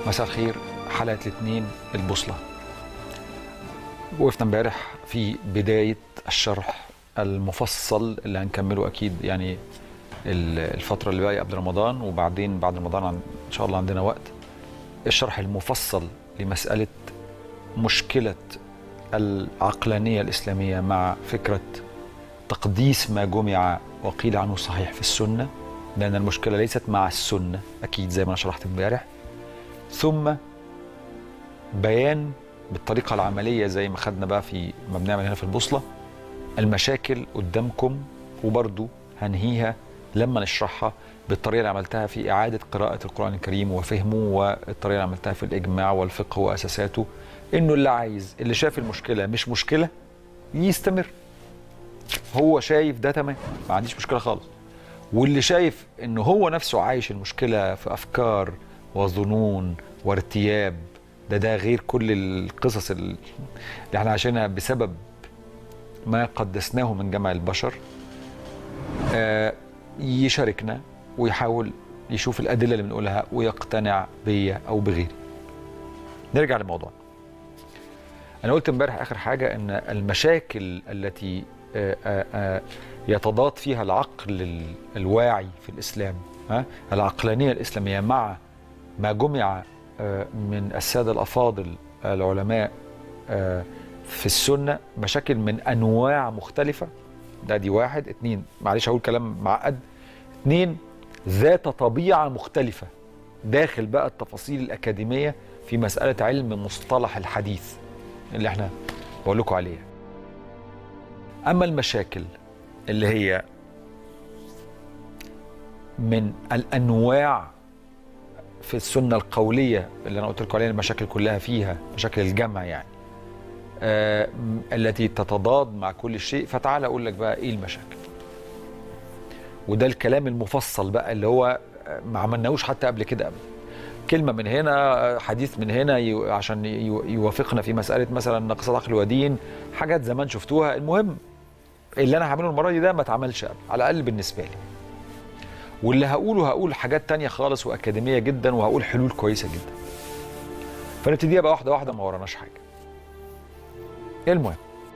مساء الخير حلقة الاثنين البوصلة وقفنا امبارح في بداية الشرح المفصل اللي هنكمله أكيد يعني الفترة اللي باقية قبل رمضان وبعدين بعد رمضان إن شاء الله عندنا وقت الشرح المفصل لمسألة مشكلة العقلانية الإسلامية مع فكرة تقديس ما جمع وقيل عنه صحيح في السنة لأن المشكلة ليست مع السنة أكيد زي ما أنا شرحت امبارح ثم بيان بالطريقة العملية زي ما خدنا بقى في ما بنعمل هنا في البوصلة المشاكل قدامكم وبرضو هنهيها لما نشرحها بالطريقة اللي عملتها في إعادة قراءة القرآن الكريم وفهمه والطريقة اللي عملتها في الإجماع والفقه وأساساته إنه اللي عايز اللي شاف المشكلة مش مشكلة يستمر هو شايف ده تمام ما عنديش مشكلة خالص واللي شايف إنه هو نفسه عايش المشكلة في أفكار وظنون وارتياب ده ده غير كل القصص اللي احنا عايشينها بسبب ما قدسناه من جمع البشر آه يشاركنا ويحاول يشوف الأدلة اللي بنقولها ويقتنع بيا أو بغيري نرجع للموضوع أنا قلت امبارح آخر حاجة أن المشاكل التي آه آه يتضاد فيها العقل الواعي في الإسلام ها العقلانية الإسلامية مع ما جمع من السادة الأفاضل العلماء في السنة مشاكل من أنواع مختلفة ده دي واحد اتنين معلش هقول كلام معقد اتنين ذات طبيعة مختلفة داخل بقى التفاصيل الأكاديمية في مسألة علم مصطلح الحديث اللي احنا بقول لكم عليها أما المشاكل اللي هي من الأنواع في السنة القولية اللي أنا قلت لكم عليها المشاكل كلها فيها مشاكل الجمع يعني آه التي تتضاد مع كل شيء فتعال أقول لك بقى إيه المشاكل وده الكلام المفصل بقى اللي هو ما عملناهوش حتى قبل كده قبل كلمة من هنا حديث من هنا عشان يوافقنا في مسألة مثلا نقص عقل ودين حاجات زمان شفتوها المهم اللي أنا هعمله المرة دي ده ما اتعملش قبل على الأقل بالنسبة لي واللي هقوله هقول حاجات تانية خالص وأكاديمية جدا وهقول حلول كويسة جدا فنبتديها بقى واحدة واحدة ما وراناش حاجة المهم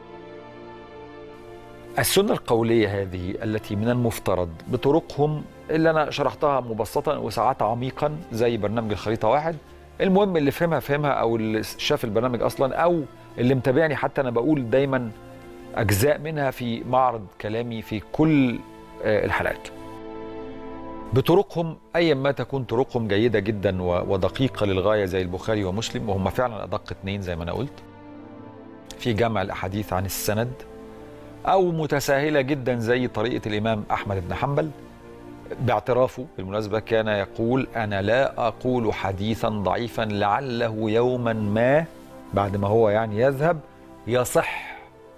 السنة القولية هذه التي من المفترض بطرقهم اللي أنا شرحتها مبسطا وساعات عميقا زي برنامج الخريطة واحد المهم اللي فهمها فهمها أو اللي شاف البرنامج أصلا أو اللي متابعني حتى أنا بقول دايما أجزاء منها في معرض كلامي في كل الحلقات بطرقهم ايا ما تكون طرقهم جيده جدا ودقيقه للغايه زي البخاري ومسلم وهم فعلا ادق اثنين زي ما انا قلت في جمع الاحاديث عن السند او متساهله جدا زي طريقه الامام احمد بن حنبل باعترافه بالمناسبه كان يقول انا لا اقول حديثا ضعيفا لعله يوما ما بعد ما هو يعني يذهب يصح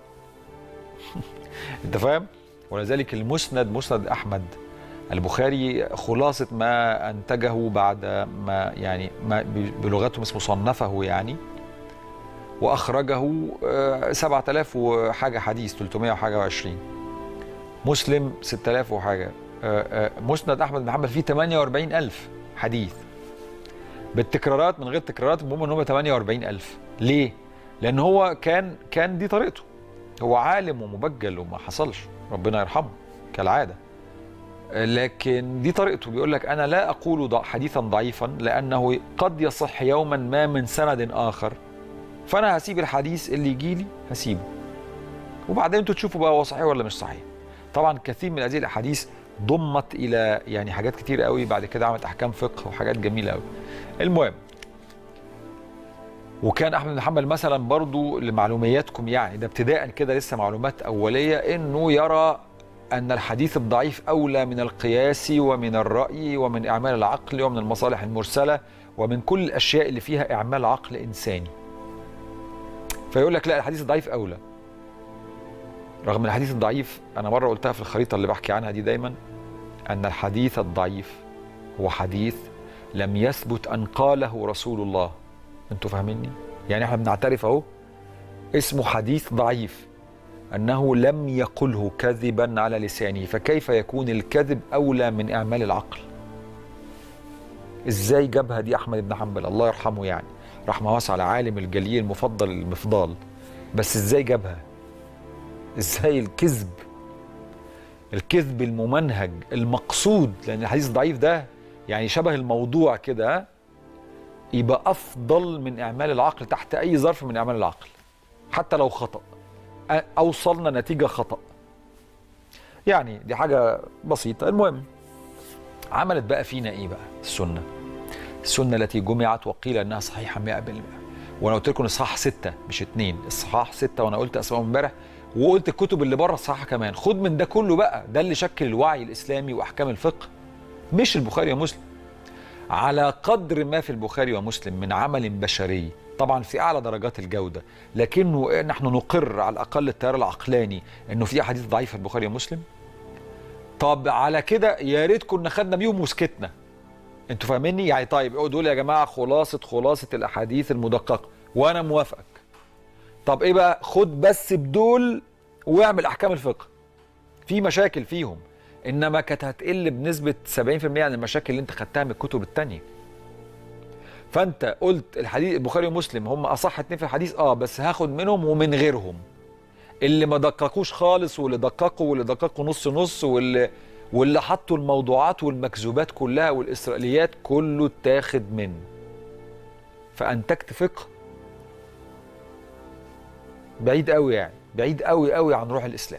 انت فاهم ولذلك المسند مسند احمد البخاري خلاصة ما أنتجه بعد ما يعني ما بلغتهم اسمه صنفه يعني وأخرجه 7000 وحاجة حديث 300 وحاجة وعشرين مسلم 6000 وحاجة مسند أحمد بن حنبل فيه 48000 حديث بالتكرارات من غير تكرارات المهم ان هم 48000 ليه؟ لأن هو كان كان دي طريقته هو عالم ومبجل وما حصلش ربنا يرحمه كالعاده لكن دي طريقته بيقول لك انا لا اقول حديثا ضعيفا لانه قد يصح يوما ما من سند اخر فانا هسيب الحديث اللي يجي لي هسيبه وبعدين انتوا تشوفوا بقى هو صحيح ولا مش صحيح طبعا كثير من هذه الاحاديث ضمت الى يعني حاجات كتير قوي بعد كده عملت احكام فقه وحاجات جميله قوي المهم وكان احمد بن حنبل مثلا برضو لمعلومياتكم يعني ده ابتداء كده لسه معلومات اوليه انه يرى أن الحديث الضعيف أولى من القياس ومن الرأي ومن إعمال العقل ومن المصالح المرسلة ومن كل الأشياء اللي فيها إعمال عقل إنساني فيقول لك لا الحديث الضعيف أولى رغم الحديث الضعيف أنا مرة قلتها في الخريطة اللي بحكي عنها دي دايما أن الحديث الضعيف هو حديث لم يثبت أن قاله رسول الله أنتوا فاهميني؟ يعني احنا بنعترف أهو اسمه حديث ضعيف أنه لم يقله كذبا على لسانه فكيف يكون الكذب أولى من إعمال العقل ازاي جابها دي احمد بن حنبل الله يرحمه يعني رحمه واسعه العالم الجليل المفضل المفضال بس ازاي جابها ازاي الكذب الكذب الممنهج المقصود لان الحديث الضعيف ده يعني شبه الموضوع كده يبقى افضل من اعمال العقل تحت اي ظرف من اعمال العقل حتى لو خطا أ- اوصلنا نتيجه خطا يعني دي حاجه بسيطه المهم عملت بقى فينا ايه بقى السنه السنه التي جمعت وقيل انها صحيحه 100% وانا قلت لكم اصحاح ستة مش اتنين اصحاح ستة وانا قلت اسمائهم امبارح وقلت الكتب اللي بره الصحاح كمان خد من ده كله بقى ده اللي شكل الوعي الاسلامي واحكام الفقه مش البخاري ومسلم على قدر ما في البخاري ومسلم من عمل بشري طبعا في اعلى درجات الجوده لكنه نحن نقر على الاقل التيار العقلاني انه في احاديث ضعيفه في البخاري ومسلم طب على كده يا ريت كنا خدنا بيهم وسكتنا انتوا فاهميني يعني طيب اقعدوا لي يا جماعه خلاصه خلاصه الاحاديث المدققه وانا موافقك طب ايه بقى خد بس بدول واعمل احكام الفقه في مشاكل فيهم انما كانت هتقل بنسبه 70% عن المشاكل اللي انت خدتها من الكتب التانية فانت قلت الحديث البخاري ومسلم هم اصح اتنين في الحديث اه بس هاخد منهم ومن غيرهم اللي ما دققوش خالص واللي دققوا واللي دققوا نص نص واللي واللي حطوا الموضوعات والمكذوبات كلها والاسرائيليات كله اتاخد منه فانتجت فقه بعيد قوي يعني بعيد قوي قوي عن روح الاسلام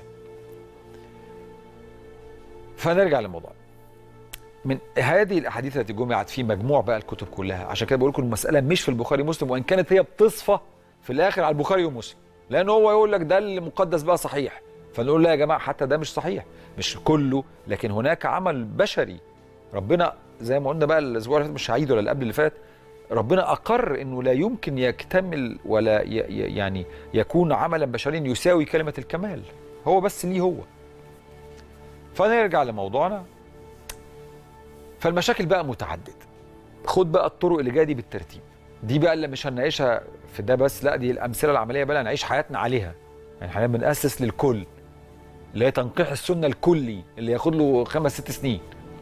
فنرجع للموضوع من هذه الاحاديث التي جمعت في مجموع بقى الكتب كلها عشان كده بقول لكم المساله مش في البخاري ومسلم وان كانت هي بتصفى في الاخر على البخاري ومسلم لان هو يقول لك ده المقدس بقى صحيح فنقول لا يا جماعه حتى ده مش صحيح مش كله لكن هناك عمل بشري ربنا زي ما قلنا بقى الاسبوع اللي فات مش هعيده ولا اللي قبل اللي فات ربنا اقر انه لا يمكن يكتمل ولا ي ي يعني يكون عملا بشريا يساوي كلمه الكمال هو بس ليه هو فنرجع لموضوعنا فالمشاكل بقى متعدده خد بقى الطرق اللي جايه دي بالترتيب دي بقى اللي مش هنعيشها في ده بس لا دي الامثله العمليه بقى اللي هنعيش حياتنا عليها يعني احنا بنأسس للكل اللي هي تنقيح السنه الكلي اللي ياخد له خمس ست سنين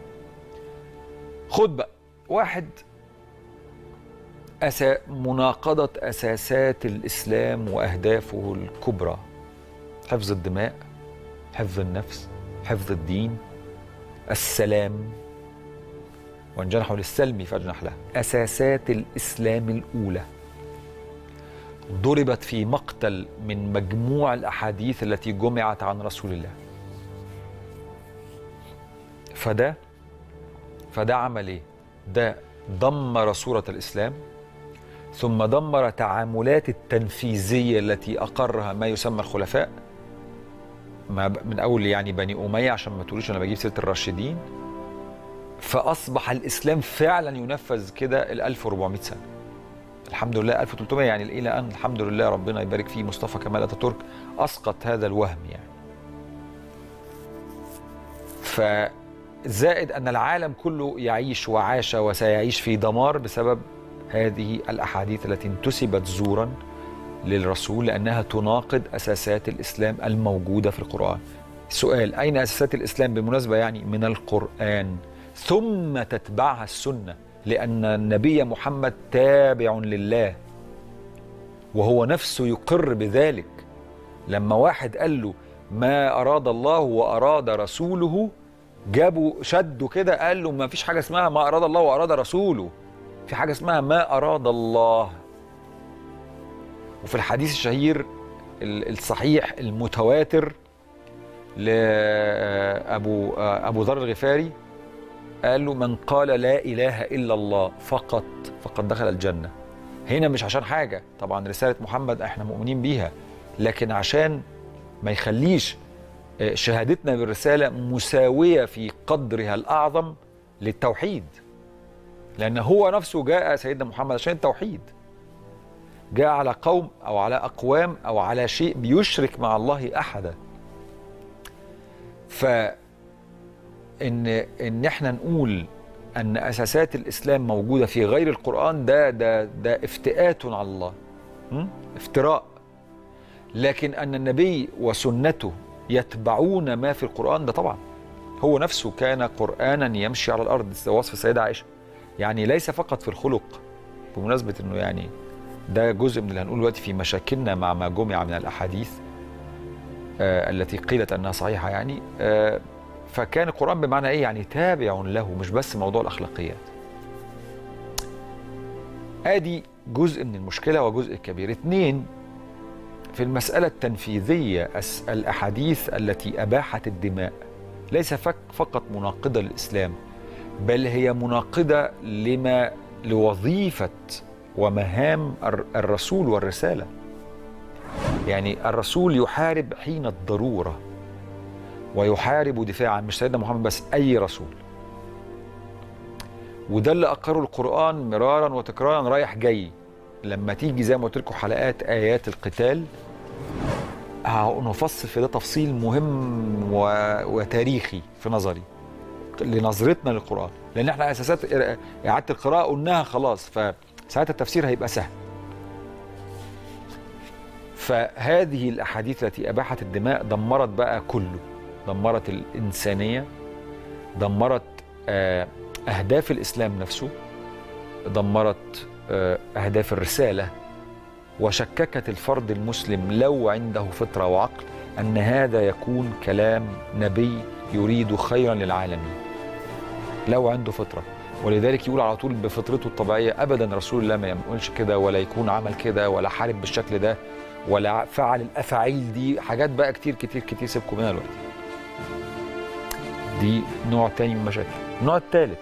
خد بقى واحد أسا مناقضة أساسات الإسلام وأهدافه الكبرى حفظ الدماء حفظ النفس حفظ الدين السلام وإن جنحوا للسلم فاجنح له أساسات الإسلام الأولى ضربت في مقتل من مجموع الأحاديث التي جمعت عن رسول الله فده فده عمل ايه؟ ده دمر صورة الإسلام ثم دمر تعاملات التنفيذية التي أقرها ما يسمى الخلفاء ما ب- من أول يعني بني أمية عشان ما تقولوش أنا بجيب سيرة الراشدين فأصبح الإسلام فعلا ينفذ كده ال 1400 سنة الحمد لله 1300 يعني إلى أن الحمد لله ربنا يبارك فيه مصطفى كمال أتاتورك أسقط هذا الوهم يعني فزائد أن العالم كله يعيش وعاش وسيعيش في دمار بسبب هذه الأحاديث التي انتسبت زورا للرسول لأنها تناقض أساسات الإسلام الموجودة في القرآن سؤال أين أساسات الإسلام بالمناسبة يعني من القرآن ثم تتبعها السنة لأن النبي محمد تابع لله وهو نفسه يقر بذلك لما واحد قال له ما أراد الله وأراد رسوله جابوا شدوا كده قال له ما فيش حاجة اسمها ما أراد الله وأراد رسوله في حاجة اسمها ما أراد الله وفي الحديث الشهير ال- الصحيح المتواتر لأبو أبو ذر الغفاري قال له من قال لا إله إلا الله فقط فقد دخل الجنة هنا مش عشان حاجة طبعا رسالة محمد احنا مؤمنين بيها لكن عشان ما يخليش آه، شهادتنا بالرسالة مساوية في قدرها الأعظم للتوحيد لأن هو نفسه جاء سيدنا محمد عشان التوحيد جاء على قوم أو على أقوام أو على شيء بيشرك مع الله أحدا ف ان ان احنا نقول ان اساسات الاسلام موجوده في غير القران ده ده ده افتئات على الله م? افتراء لكن ان النبي وسنته يتبعون ما في القران ده طبعا هو نفسه كان قرانا يمشي على الارض ده وصف السيده عائشه يعني ليس فقط في الخلق بمناسبه انه يعني ده جزء من اللي هنقول دلوقتي في مشاكلنا مع ما جمع من الاحاديث آه التي قيلت انها صحيحه يعني آه فكان القران بمعنى ايه يعني تابع له مش بس موضوع الاخلاقيات ادي جزء من المشكله وجزء كبير اثنين في المساله التنفيذيه أس- الاحاديث التي اباحت الدماء ليس فك فقط مناقضه للاسلام بل هي مناقضه لما لوظيفه ومهام الر- الرسول والرساله يعني الرسول يحارب حين الضروره ويحارب دفاعا مش سيدنا محمد بس اي رسول وده اللي اقره القران مرارا وتكرارا رايح جاي لما تيجي زي ما قلت لكم حلقات ايات القتال هنفصل في ده تفصيل مهم و... وتاريخي في نظري لنظرتنا للقران لان احنا اساسات اعاده القراءه قلناها خلاص فساعتها التفسير هيبقى سهل فهذه الاحاديث التي اباحت الدماء دمرت بقى كله دمرت الانسانيه دمرت آه، اهداف الاسلام نفسه دمرت آه، اهداف الرساله وشككت الفرد المسلم لو عنده فطره وعقل ان هذا يكون كلام نبي يريد خيرا للعالمين لو عنده فطره ولذلك يقول على طول بفطرته الطبيعيه ابدا رسول الله ما يقولش كده ولا يكون عمل كده ولا حارب بالشكل ده ولا فعل الافاعيل دي حاجات بقى كتير كتير كتير سيبكم منها دلوقتي دي نوع تاني من المشاكل النوع الثالث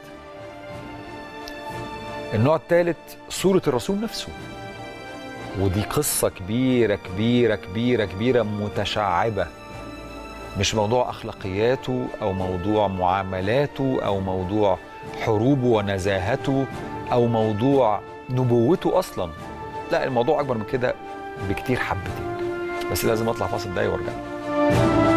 النوع الثالث صورة الرسول نفسه ودي قصة كبيرة كبيرة كبيرة كبيرة متشعبة مش موضوع أخلاقياته أو موضوع معاملاته أو موضوع حروبه ونزاهته أو موضوع نبوته أصلا لا الموضوع أكبر من كده بكتير حبتين بس لازم أطلع فاصل دقايق وأرجع